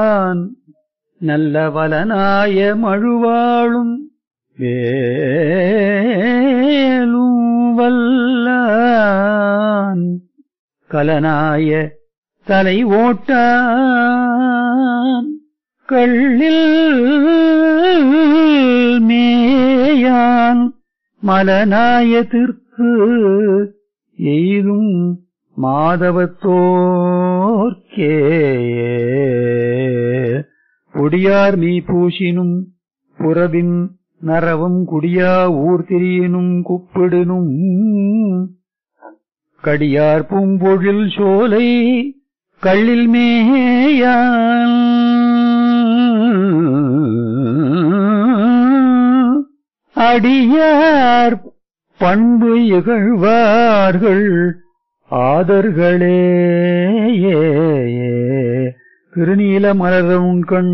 நான் நல்ல வலனாய மழுவாளும் வேலும் வல்லான் கலனாய தலை ஓட்டான் கள்ளில் மேயான் மலநாயத்திற்கு எய்தும் மாதவத்தோர்க்கே ஒடியார் மீ பூசினும் புறவின் நரவும் குடியா ஊர் திரியினும் குப்பிடினும் கடியார் பூம்பொழில் சோலை கள்ளில் மேயான் அடியார் பண்பு இகழ்வார்கள் ஆதர்களே திருநீல மலரும் கண்